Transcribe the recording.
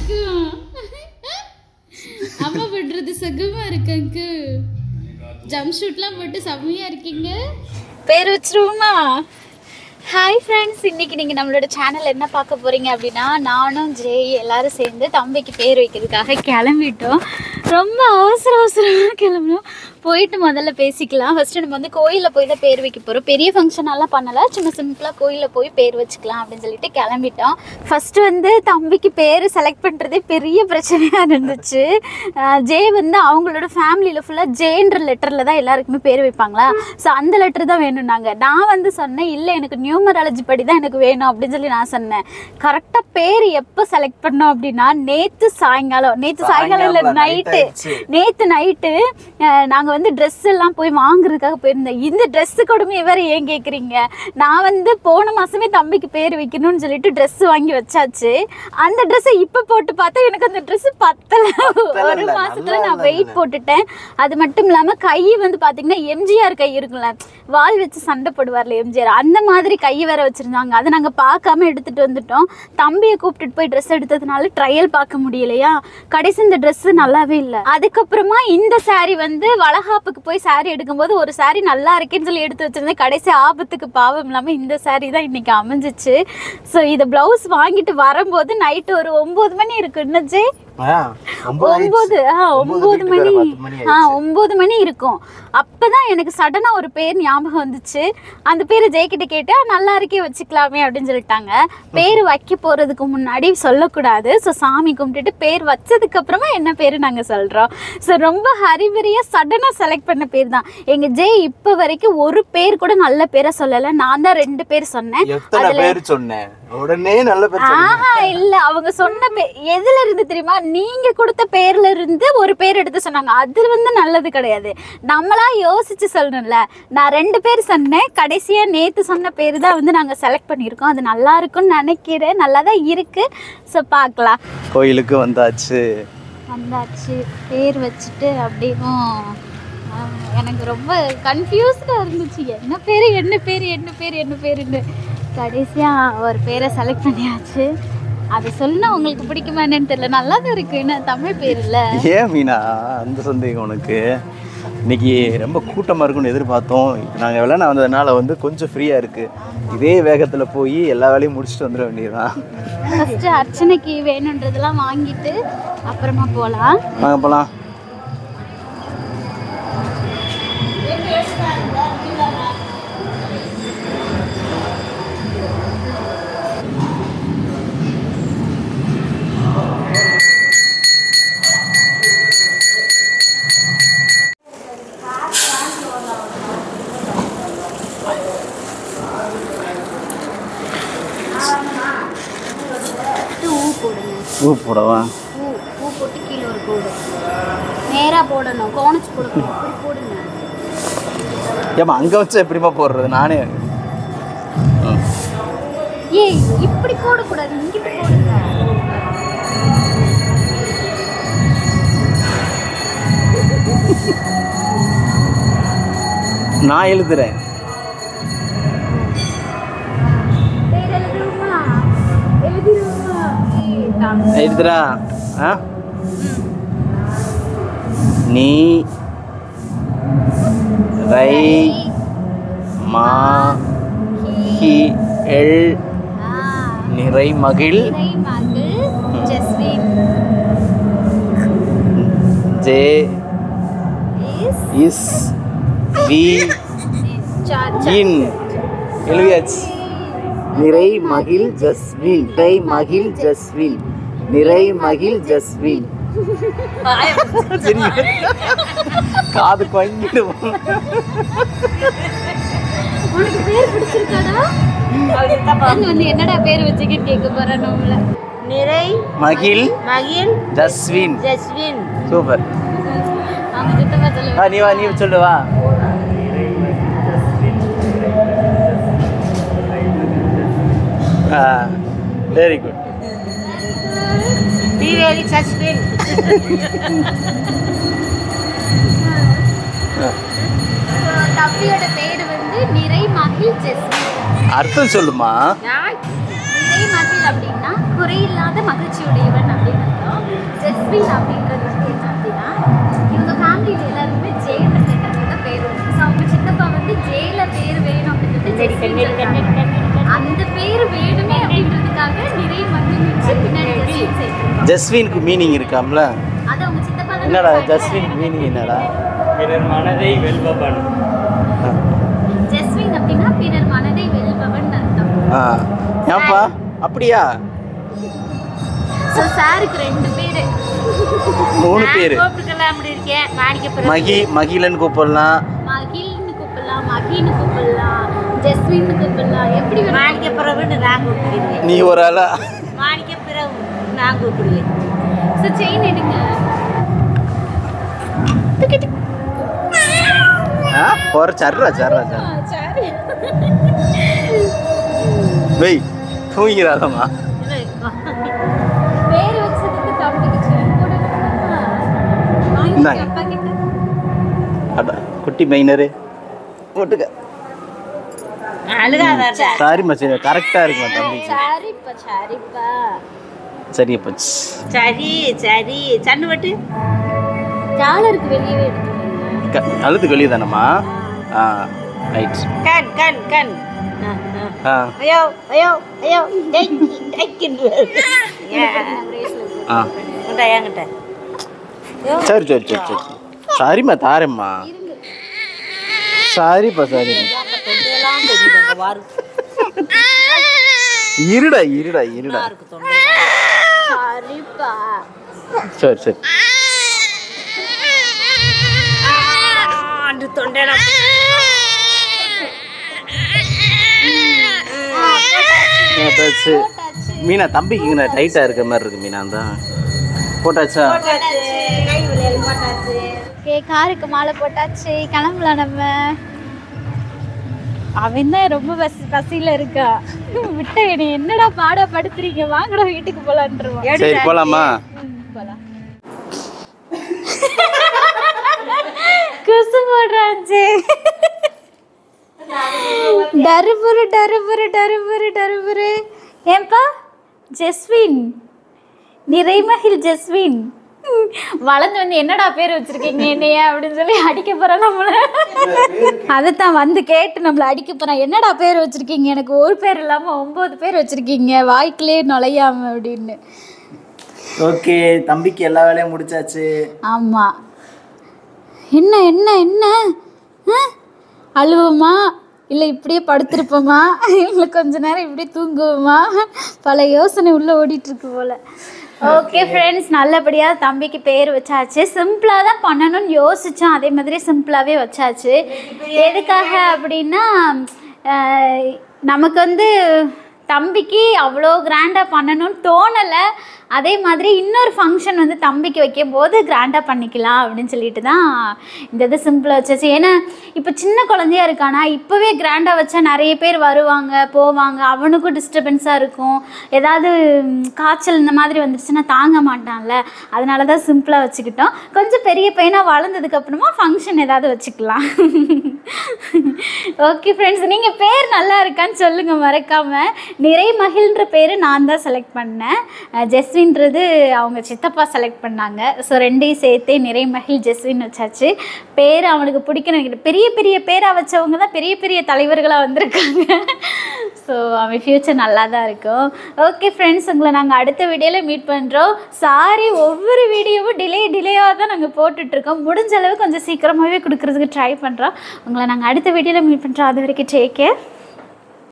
Uncle அம்மா பண்றது சுகமா இருக்கு அங்கிள் ஜம்ப் ஷூட்லாம் போட்டு செம்மையா இருக்கீங்க பேர் வச்சிருவோமா ஹாய் ஃப்ரெண்ட்ஸ் இன்னைக்கு நீங்கள் நம்மளோட சேனல் என்ன பார்க்க போறீங்க அப்படின்னா நானும் ஜெய் எல்லாரும் சேர்ந்து தம்பிக்கு பேர் வைக்கிறதுக்காக கிளம்பிட்டோம் ரொம்ப அவசர அவசரமாக கிளம்பணும் போயிட்டு முதல்ல பேசிக்கலாம் ஃபர்ஸ்ட் நம்ம வந்து கோயிலில் போய் தான் பேர் வைக்க போகிறோம் பெரிய ஃபங்க்ஷனெல்லாம் பண்ணலை சும்மா சிம்பிளாக கோயிலில் போய் பேர் வச்சுக்கலாம் அப்படின்னு சொல்லிட்டு கிளம்பிட்டோம் ஃபர்ஸ்ட் வந்து தம்பிக்கு பேர் செலக்ட் பண்ணுறதே பெரிய பிரச்சனையாக இருந்துச்சு அஹ் ஜே வந்து அவங்களோட ஃபேமிலியில் ஃபுல்லாக ஜேன்ற லெட்டரில் தான் எல்லாருக்குமே பேர் வைப்பாங்களா ஸோ அந்த லெட்டர் தான் வேணும்னாங்க நான் வந்து சொன்னேன் இல்லை எனக்கு நியூமராலஜி படி தான் எனக்கு வேணும் அப்படின்னு சொல்லி நான் சொன்னேன் கரெக்டாக பேர் எப்போ செலக்ட் பண்ணோம் அப்படின்னா நேற்று சாயங்காலம் நேற்று சாயங்காலம் இல்லை சாயங்காலம் night நைட்டு ஆயிடுச்சு. நேற்று நைட்டு நாங்கள் வந்து ட்ரெஸ் எல்லாம் போய் வாங்குறதுக்காக போயிருந்தேன் இந்த ட்ரெஸ்ஸு கொடுமையை வேற ஏன் கேட்குறீங்க நான் வந்து போன மாதமே தம்பிக்கு பேர் வைக்கணும்னு சொல்லிட்டு ட்ரெஸ் வாங்கி வச்சாச்சு அந்த ட்ரெஸ்ஸை இப்போ போட்டு பார்த்தா எனக்கு அந்த ட்ரெஸ் பத்தல ஒரு இல்ல, மாசத்துல நல்லா நான் வெயிட் இருந்தது. போட்டுட்டேன் அது மட்டும் இல்லாமல் கை வந்து பார்த்தீங்கன்னா எம்ஜிஆர் கை இருக்குல்ல வால் வச்சு சண்டை போடுவார்ல எம்ஜிஆர் அந்த மாதிரி கை வேற வச்சிருந்தாங்க அதை நாங்கள் பார்க்காம எடுத்துட்டு வந்துட்டோம் தம்பியை கூப்பிட்டுட்டு போய் ட்ரெஸ் எடுத்ததுனால ட்ரையல் பார்க்க முடியலையா கடைசி இந்த ட்ரெஸ் நல்லாவே இல்லை அதுக்கப்புறமா இந்த saree வந்து வளகாப்புக்கு போய் saree எடுக்கும்போது ஒரு saree நல்லா இருக்கேன்னு சொல்லி எடுத்து வச்சிருந்தேன் கடைசி ஆபத்துக்கு பாவம் இல்லாமல் இந்த saree தான் இன்னைக்கு அமைஞ்சிச்சு ஸோ இதை ப்ளவுஸ் வாங்கிட்டு வரும்போது நைட்டு ஒரு ஒம்பது மணி இருக்கு என்னச்சே ஆ, ஒன்பது ஒன்பது ஆயிடுச்சு. ஆ ஒன்பது ஒன்பது வீட்டுக்கு மணி வர பத்து மணி ஆ ஆயிடுச்சு. ஒன்பது மணி இருக்கும் அப்பதான் எனக்கு சடனா ஒரு பேர் ஞாபகம் வந்துச்சு அந்த பேரை ஜெயக்கிட்ட கேட்டு "ஆ, நல்லா இருக்கே வச்சுக்கலாமே அப்படின்னு சொல்லிட்டாங்க பேர் வைக்க போறதுக்கு முன்னாடி சொல்லக்கூடாது ஸோ சாமி கும்பிட்டுட்டு பேர் வச்சதுக்கு அப்புறமா என்ன பேர் நாங்க சொல்றோம் ஸோ ரொம்ப ஹரிபரியா சடனா செலக்ட் பண்ண பேர் தான் எங்க ஜெய் இப்போ வரைக்கும் ஒரு பேர் கூட நல்ல பேரை சொல்லலை நான் தான் ரெண்டு பேர் சொன்னேன் எத்தனை பேர் சொன்னேன் உடனே நல்ல பேர் சொன்னீங்க. ஆஹா இல்ல அவங்க சொன்ன பே எதுல இருந்து தெரியுமா நீங்க கொடுத்த பேர்ல இருந்து ஒரு பேர் எடுத்து சொன்னாங்க அது வந்து நல்லது கிடையாது நம்மளா யோசிச்சு சொல்லணும்ல நான் ரெண்டு பேர் சொன்னேன் கடைசியா நேத்து சொன்ன பேர் தான் வந்து நாங்க செலக்ட் பண்ணியிருக்கோம் அது நல்லா இருக்கும்னு நினைக்கிறேன் நல்லா தான் இருக்கு ஸோ பார்க்கலாம் கோயிலுக்கு வந்தாச்சு வந்தாச்சு பேர் வச்சுட்டு அப்படியும் ஆஹ், எனக்கு ரொம்ப கன்ஃபியூஸ்டாக இருந்துச்சு என்ன பேர் என்ன பேர் என்ன பேர் என்ன பேருன்னு கடைசியாக ஒரு பேரை செலக்ட் பண்ணியாச்சு அது சொன்னா உங்களுக்கு பிடிக்குமா என்னன்னு தெரியல நல்லா தான் இருக்கு என்ன தமிழ் பேர் இல்லை ஏன் மீனா அந்த சந்தேகம் உனக்கு இன்னைக்கு ரொம்ப கூட்டமாக இருக்கும்னு எதிர்பார்த்தோம் நாங்கள் விளையாட வந்ததுனால வந்து கொஞ்சம் ஃப்ரீயாக இருக்குது இதே வேகத்தில் போய் எல்லா வேலையும் முடிச்சுட்டு வந்துட வேண்டியதுதான் ஃபஸ்ட்டு அர்ச்சனைக்கு வேணுன்றதெல்லாம் வாங்கிட்டு அப்புறமா போகலாம் வாங்க போகலாம் ஊ போடுங்க பூ போடவா பூ பூ போட்டு கீழே ஒரு கோடு நேராக போடணும் கோணச்சு போடணும் இப்படி போடுங்க ஏம்மா அங்கே வச்சு எப்படிமா போடுறது நானே ம். ஏய் இப்படி போடக்கூடாது இங்கிட்டு போடுங்க நான் எழுதுறேன் பேர் எழுதுருமா எழுதிருமா எழுதுறா ஆ நீ ரை மா ஹி எல் நிறை மகிழ் மகள் Jaswin J is is V இன் எழுதியாச்சு நிறை மகிழ் ஜஸ்வின் நிறை மகிழ் ஜஸ்வின் நிறை மகிழ் ஜஸ்வின் சரி காது குழங்கிடும் உனக்கு பேர் பிடிச்சிருக்காடா அவங்க வந்து என்னடா பேர் வச்சுக்கிட்டு கேட்க போறேன் நம்மள நிறை மகிழ் மகிழ் ஜஸ்வின் ஜஸ்வின் சூப்பர் அவங்க சுத்தமா ஆ சொல்லுவாங்க நீ வா நீ சொல்லு வா வெரி குட் தீவேலி ஜஸ்வின் தம்பியோட பேர் வந்து நிறை மகிழ் ஜஸ்வின் அர்த்தம் சொல்லுமா நான் நிறை மகிழ் அப்படின்னா குறையில்லாத மகிழ்ச்சியுடையவன் அப்படின்னு அர்த்தம். ஜெஸ்வின் அப்படின்றது வந்து என்ன அப்படின்னா இவங்க ஃபேமிலியில் எல்லாருமே ஜெயில கட்டுறது பேர் வரும் ஸோ அவங்க சித்தப்பா வந்து ஜெயில பேர் வேணும் அப்படின்னு சொல்லிட்டு ஜெஸ்வின் சொல்றாங்க. அந்த பேர் வேணுமே அப்படின்றதுக்காக நிறைய மண்ணு வச்சு பின்னாடி ஜெஸ்வின் சேர்த்துருப்பாங்க ஜஸ்வின்க்கு மீனிங் இருக்காம்ல அது அவங்க சித்தப்பா தான் என்னடா சொல்றாங்க. ஜஸ்வின் மீனிங் என்னடா பிறர் மனதை வெல்பவன் ஜெஸ்வின் அப்படின்னா பிறர் மனதை வெல்பவன் அர்த்தம் ஆ ஏன்பா அப்படியா ஸோ சாருக்கு ரெண்டு பேர் மூணு பேர் கூப்பிட்டுக்கலாம் அப்படி இருக்கேன் மாணிக்க மகி மகிழன் கூப்பிடலாம் மகிழ்னு கூப்பிடலாம் மகின்னு கூப்பிடலாம் ஜெஸ்வின்னு கூப்பிடலாம் எப்படி வேணும் மாணிக்க பிறகுன்னு நான் கூப்பிடுவேன் நீ ஒரு ஆளா மாணிக்க பிறகு நான் கூப்பிடுவேன் ஸோ செயின் எடுங்க ஆ போற சர்ரா சர்ரா சர்ரா சரி வெய் தூங்கிறாதம்மா பேர் வச்சதுக்கு தம்பிக்கு செயின் கூட வாங்கி இந்தாங்க. அப்பா கிட்ட அட குட்டி மைனரு போட்டுக்க அழுகாதாட்டா சாரி மச்சி கரெக்டாக இருக்குமா தம்பிக்கு சரிப்பா சரிப்பா சரியா போச்சு சரி சரி சன்னு வட்டு டாலருக்கு வெளியவே எடுத்துக்கோங்க க கழுத்துக்கு வெளியே தானம்மா ஆ ரைட் கண் கண் கண் ஆ, ஆ. ஆ ஐயோ ஐயோ ஐயோ டெக்கி டெக்கின்னு ஆ உண்டா என்கிட்ட சரி சரி சரி சரி சரிம்மா தாரேம்மா சாரிப்பா சாரிம்மா தொண்டையெல்லாம் தெரியுதுங்க வாரு இருடா இருடா இருடா இருக்கு தொண்டையெல்லாம் சரிப்பா சரி சரி ஆண்டு தொண்டையெல்லாம் போட்டாச்சு மீனா தம்பிக்கு டைட்டாக இருக்க மாதிரி இருக்கு மீனா தான் போட்டாச்சா கை விளையாட மாட்டாச்சு ஓகே காருக்கு மாலை போட்டாச்சு கிளம்பலாம் நம்ம அவன் தான் ரொம்ப பசி பசியில் இருக்கா விட்ட என்னை என்னடா பாட படுத்துறீங்க வாங்கடா வீட்டுக்கு போலான்ருவான் சரி போலாமா போலாம் குசு போடுறாச்சு டருபுரு டருபுரு டருபுரு டருபுரு ஏன்பா ஜெஸ்வின் நிறைமகில் ஜெஸ்வின் ம், வளர்ந்து வந்து என்னடா பேர் வச்சிருக்கீங்க என்னைய அப்படின்னு சொல்லி அடிக்க போறான் நம்மள அதைத்தான் வந்து கேட்டு நம்மள அடிக்க போறான் என்னடா பேர் வச்சிருக்கீங்க எனக்கு ஒரு பேர் இல்லாம ஒன்பது பேர் வச்சிருக்கீங்க வாய்க்கிலே நுழையாம அப்படின்னு ஓகே தம்பிக்கு எல்லா வேலையும் முடிச்சாச்சு ஆமா என்ன என்ன என்ன ஆ? அழுவோமா இல்லை இப்படியே படுத்திருப்போமா இல்லை கொஞ்ச நேரம் இப்படியே தூங்குவோமா பல யோசனை உள்ளே ஓடிட்டுருக்கு போல் ஓகே ஃப்ரெண்ட்ஸ் நல்லபடியாக தம்பிக்கு பேர் வச்சாச்சு சிம்பிளாக தான் பண்ணணும்னு யோசித்தோம் அதே மாதிரி சிம்பிளாகவே வச்சாச்சு எதுக்காக அப்படின்னா அஹ், நமக்கு வந்து தம்பிக்கு அவ்வளோ கிராண்டாக பண்ணணும்னு தோணலை அதே மாதிரி இன்னொரு ஃபங்க்ஷன் வந்து தம்பிக்கு வைக்கும்போது கிராண்டாக பண்ணிக்கலாம் அப்படின்னு சொல்லிட்டு தான் இந்த இது சிம்பிளாக வச்சாச்சு ஏன்னா இப்போ சின்ன குழந்தையா இருக்கானா இப்போவே கிராண்டாக வச்சா நிறைய பேர் வருவாங்க போவாங்க அவனுக்கும் டிஸ்டர்பன்ஸாக இருக்கும் ஏதாவது ம், காய்ச்சல் இந்த மாதிரி வந்துருச்சுன்னா தாங்க மாட்டான்ல அதனால தான் சிம்பிளாக வச்சுக்கிட்டோம் கொஞ்சம் பெரிய பையனாக வளர்ந்ததுக்கப்புறமா ஃபங்க்ஷன் ஏதாவது வச்சுக்கலாம் ஓகே ஃப்ரெண்ட்ஸ் நீங்கள் பேர் நல்லா இருக்கான்னு சொல்லுங்கள் மறக்காமல் நிறை மகிழ்ன்ற பேர் நான் தான் செலக்ட் பண்ணேன் அஹ் ஜெஸ்வின்றது அவங்க சித்தப்பா செலக்ட் பண்ணாங்க ஸோ ரெண்டையும் சேர்த்தே நிறை மகிழ் ஜெஸ்வின் வச்சாச்சு பேர் அவனுக்கு பிடிக்கணும் நினைக்கிறேன். பெரிய பெரிய பேராக வச்சவங்க தான் பெரிய பெரிய தலைவர்களாக வந்திருக்காங்க ஸோ அவன் ஃப்யூச்சர் நல்லா தான் இருக்கும் ஓகே ஃப்ரெண்ட்ஸ் உங்களை நாங்கள் அடுத்த வீடியோவில் மீட் பண்ணுறோம் சாரி ஒவ்வொரு வீடியோவும் டிலே டிலேவாக தான் நாங்கள் போட்டுட்ருக்கோம் முடிஞ்ச அளவு கொஞ்சம் சீக்கிரமாகவே கொடுக்குறதுக்கு ட்ரை பண்ணுறோம் உங்களை நாங்கள் அடுத்த வீடியோவில் மீட் பண்ணுறோம் அது வரைக்கும் டேக் கேர்